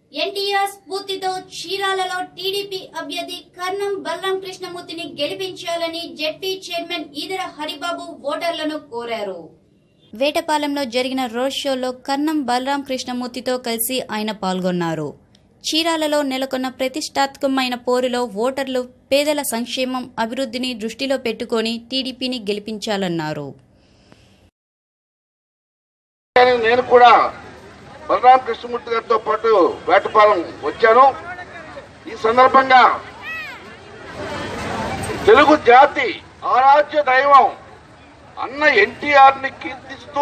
ఎన్టీఆర్ స్ఫూర్తితో చీరాలలో టీడీపీ అభ్యర్థి కర్ణం బలరాం కృష్ణమూర్తిని గెలిపించాలని జెడ్పీ చైర్మన్ ఈదర హరిబాబు ఓటర్లను కోరారు వేటపాలెంలో జరిగిన రోడ్ షోలో కర్ణం బలరాం కృష్ణమూర్తితో కలిసి ఆయన పాల్గొన్నారు చీరాలలో నెలకొన్న ప్రతిష్టాత్మకమైన పోరులో ఓటర్లు పేదల సంక్షేమం అభివృద్ధిని దృష్టిలో పెట్టుకొని టీడీపీని గెలిపించాలన్నారు కానీ నేను కూడా బలరామ కృష్ణమూర్తి గారితో పాటు వేటపాలెం వచ్చాను ఈ సందర్భంగా తెలుగు జాతి ఆరాధ్య దైవం అన్న ఎన్టీఆర్ ని కీర్తిస్తూ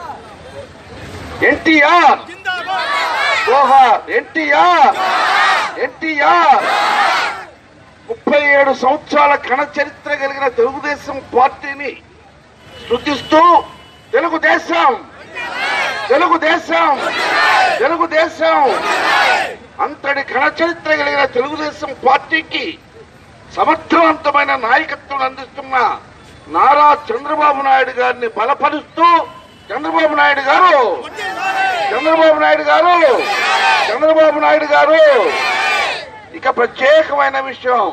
ఎన్టీఆర్ జోహార్ ఎన్టీఆర్ ఎన్టీఆర్ ముప్పై ఏడు సంవత్సరాల ఘన చరిత్ర కలిగిన తెలుగుదేశం పార్టీని శృతిస్తూ తెలుగుదేశం తెలుగుదేశం తెలుగుదేశం అంతటి ఘన చరిత్ర కలిగిన తెలుగుదేశం పార్టీకి సమర్థవంతమైన నాయకత్వం అందిస్తున్న నారా చంద్రబాబు నాయుడు గారిని బలపరుస్తూ చంద్రబాబు నాయుడు గారు చంద్రబాబు నాయుడు గారు చంద్రబాబు నాయుడు గారు ఇక ప్రత్యేకమైన విషయం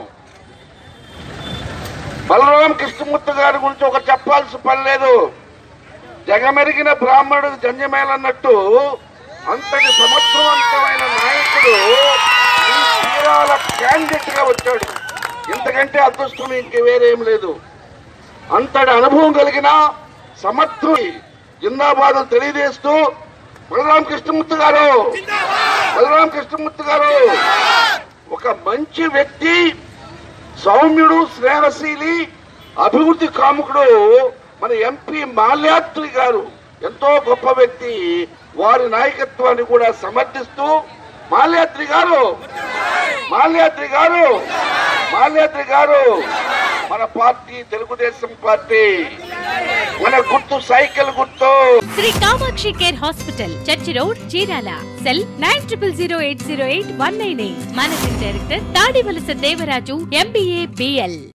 బలరాం కృష్ణమూర్తి గారి గురించి ఒక చెప్పాల్సిన పని లేదు జగమెరిగిన బ్రాహ్మణుడు జంజమేలన్నట్టు అంతటి సమర్థవంతమైన నాయకుడు ఈ తీరాల క్యాండిడేట్ గా వచ్చాడు ఇంతకంటే అదృష్టం ఇంక వేరేం లేదు అంతటి అనుభవం కలిగిన సమర్థుడి జిందాబాద్ తెలియజేస్తూ బలరాం కృష్ణమూర్తి గారు బలరాం కృష్ణమూర్తి గారు ఒక మంచి వ్యక్తి సౌమ్యుడు స్నేహశీలి అభివృద్ధి కాముకుడు మన ఎంపీ మాల్యాద్రి గారు ఎంతో గొప్ప వ్యక్తి వారి నాయకత్వాన్ని కూడా సమర్థిస్తూ మాల్యాద్రి గారు మాల్యాద్రి గారు మాల్యాద్రి గారు మన పార్టీ తెలుగుదేశం పార్టీ మన గుర్తు సైకిల్ గుర్తు Shri Kamakshi care hospital church road Chirala cell nine triple zero eight zero eight one nine eight managing director Tadivalasa Devaraju MBA BL